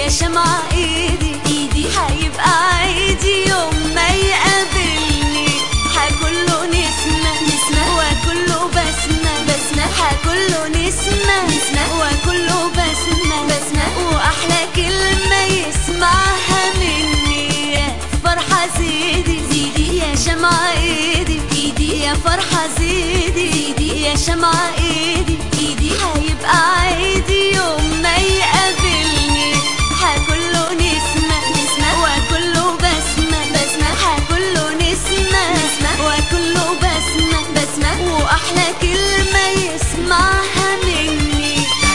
شمعة ايدي ايدي هيبقى عيدي يوم ما يقابلني هكله نسمة نسمة وكله بسمة بسمة هكله نسمة نسمة وكله بسمة بسمة وأحلى كلمة يسمعها مني يا فرحة زيدي زيدي يا شمعة ايدي ايدي يا فرحة زيدي زيدي يا شمعة ايدي ايدي هيبقى عيدي يوم ما يقابلني هكله نسمة نسمة وكله بسمة بسمة هكله نسمة نسمة وكله بسمة بسمة وأحلى كلمة يسمعها مني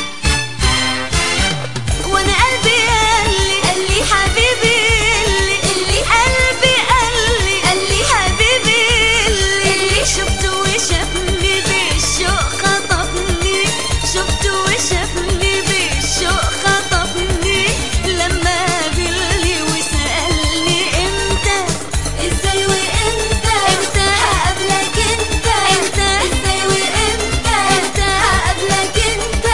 وانا قلبي قال لي قال لي حبيبي اللي اللي قلبي قال لي قال لي حبيبي اللي اللي شفته وشافني بالشوق خطفني شفته وشافني بالشوق خطفني لما قابلني وسألني امتى ازاي وامتى امتى هقابلك انت امتى ازاي وامتى امتى هقابلك انت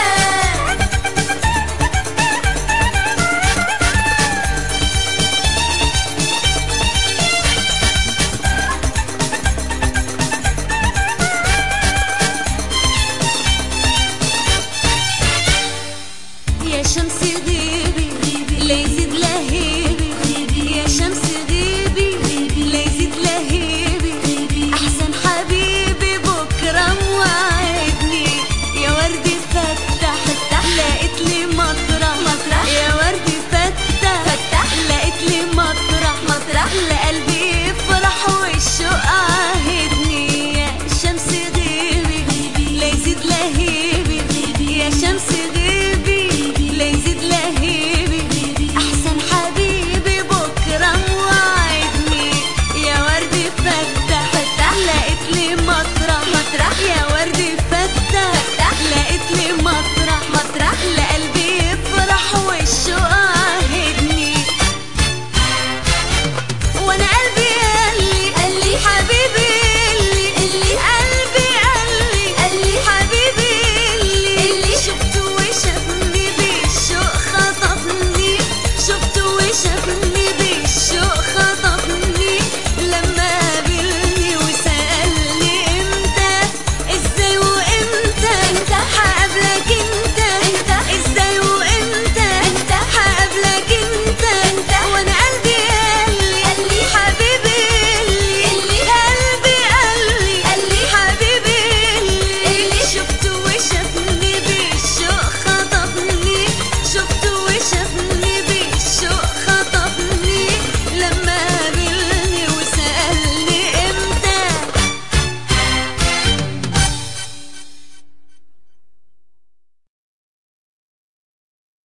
يا شمس غيبي لا يزيد لهيبي